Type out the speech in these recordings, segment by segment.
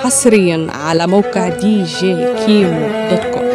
حصريا على موقع دي جي كيمو دوت كوم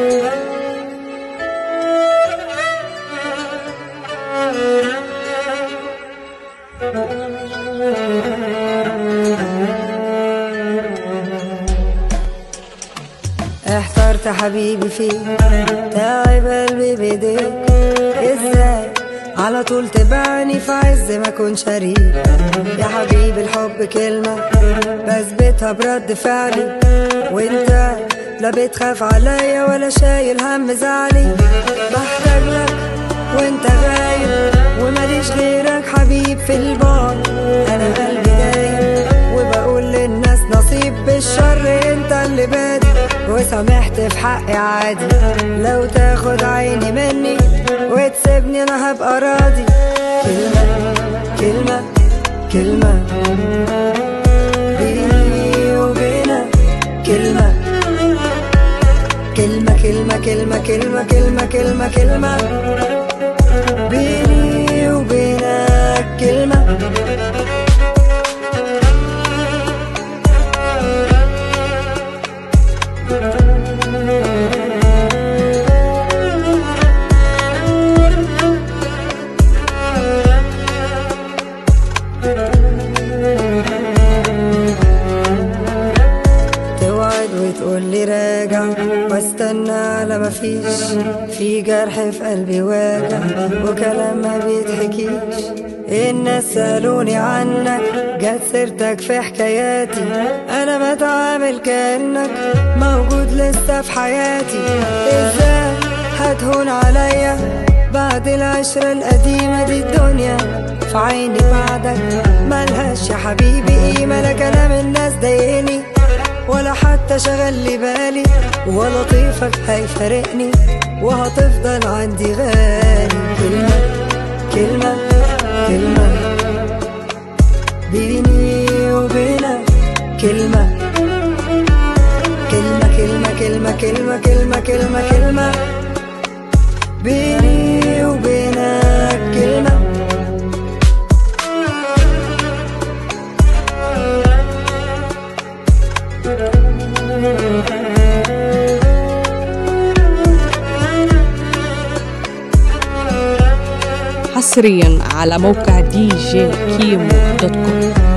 احترت حبيبي فيك تعب قلبي بايديك ازاي على طول تبعني في عز ما اكون شريك يا حبيبي الحب كلمة بثبتها برد فعلي وانت لا بتخاف عليا ولا شايل هم زعلي بحتاج لك وانت غايب وماليش غيرك حبيب في البعد انا قلبي دايب وبقول للناس نصيب بالشر انت اللي بادي وسامحت في حقي عادي لو تاخد عيني مني وتسيبني انا هبقى راضي كلمة كلمة كلمة بيني وبينك كلمة كلمة كلمة كلمة كلمة كلمة كلمة كلمة بيني وبينك كلمة توعد وتقول لي راجع واستنى على ما فيش في جرح في قلبي واجع وكلام ما بيتحكيش الناس سألوني عنك جت سيرتك في حكاياتي انا بتعامل كأنك موجود لسه في حياتي ازاي هتهون عليا بعد العشرة القديمة دي الدنيا في عيني بعدك ملهاش يا حبيبي قيمة لا كلام الناس ضايقني ولا حتى شغل لي بالي ولا طيفك هيفارقني وهتفضل عندي غالي كلمة كلمة كلمة بيني وبينك كلمة كلمة كلمة كلمة كلمة كلمة كلمة كلمة بيني وبينك كلمة حصريا على موقع دي جي كيمو دوت كوم